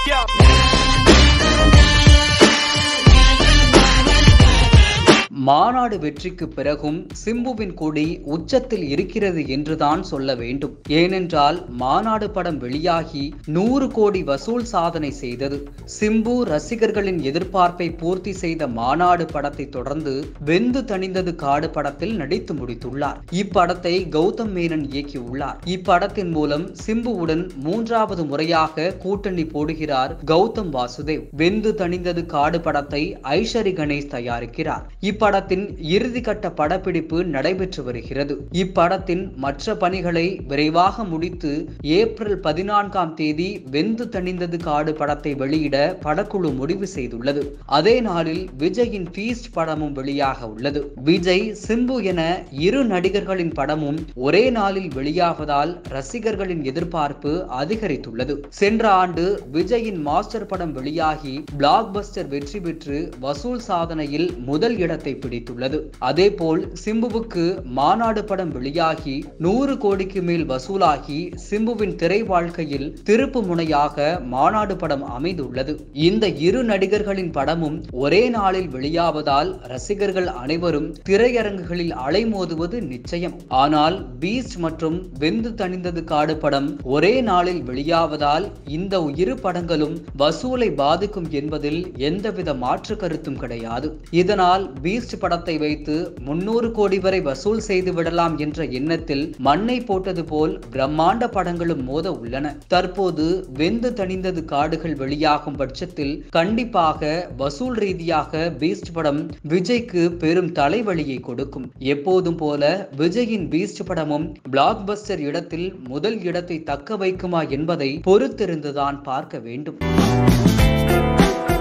மாநாடு வெற்றிக்கு பிறகும் சிம்புவின் கொடி உச்சத்தில் இருக்கிறது என்றுதான் சொல்ல வேண்டும் ஏனென்றால் மாநாடு படம் வெளியாகி நூறு கோடி வசூல் சாதனை செய்தது சிம்பு ரசிகர்களின் எதிர்பார்ப்பை பூர்த்தி செய்த மாநாடு படத்தை தொடர்ந்து வெந்து தணிந்தது காடு படத்தில் நடித்து முடித்துள்ளார் இப்படத்தை கௌதம் மேனன் இயக்கியுள்ளார் இப்படத்தின் மூலம் சிம்புவுடன் மூன்றாவது முறையாக கூட்டணி போடுகிறார் கௌதம் வாசுதேவ் வெந்து தணிந்தது காடு படத்தை ஐஷரி கணேஷ் தயாரிக்கிறார் இப்படத்தின் இறுதிக்கட்ட படப்பிடிப்பு நடைபெற்று வருகிறது இப்படத்தின் மற்ற பணிகளை விரைவாக முடித்து ஏப்ரல் பதினான்காம் தேதி வெந்து தணிந்தது காடு படத்தை வெளியிட படக்குழு முடிவு செய்துள்ளது அதே நாளில் விஜயின் ஃபீஸ்ட் படமும் வெளியாக உள்ளது விஜய் சிம்பு என இரு நடிகர்களின் படமும் ஒரே நாளில் வெளியாவதால் ரசிகர்களின் எதிர்பார்ப்பு அதிகரித்துள்ளது சென்ற ஆண்டு விஜயின் மாஸ்டர் படம் வெளியாகி பிளாக் பஸ்டர் வெற்றி பெற்று வசூல் சாதனையில் முதல் இடத்தை பிடித்துள்ளது அதேபோல் சிம்புவுக்கு மாநாடு படம் வெளியாகி நூறு கோடிக்கு மேல் வசூலாகி சிம்புவின் திரை வாழ்க்கையில் திருப்பு முனையாக மாநாடு படம் அமைந்துள்ளது இந்த இரு நடிகர்களின் படமும் ஒரே நாளில் வெளியாவதால் ரசிகர்கள் அனைவரும் திரையரங்குகளில் அலைமோதுவது நிச்சயம் ஆனால் பீஸ்ட் மற்றும் வெந்து தணிந்தது காடு படம் ஒரே நாளில் வெளியாவதால் இந்த இரு படங்களும் வசூலை பாதிக்கும் என்பதில் எந்தவித மாற்று கருத்தும் கிடையாது இதனால் பீஸ்ட் படத்தை வைத்து முன்னூறு கோடி வரை வசூல் செய்து விடலாம் என்ற எண்ணத்தில் மண்ணை போட்டது போல் பிரம்மாண்ட படங்களும் மோத உள்ளன தற்போது வெந்து தணிந்தது காடுகள் வெளியாகும் பட்சத்தில் கண்டிப்பாக வசூல் ரீதியாக பீஸ்ட் படம் விஜய்க்கு பெரும் தலைவலியை கொடுக்கும் எப்போதும் போல விஜயின் பீஸ்ட் படமும் பிளாக் பஸ்டர் இடத்தில் முதல் இடத்தை தக்க வைக்குமா என்பதை பொறுத்திருந்துதான் பார்க்க வேண்டும்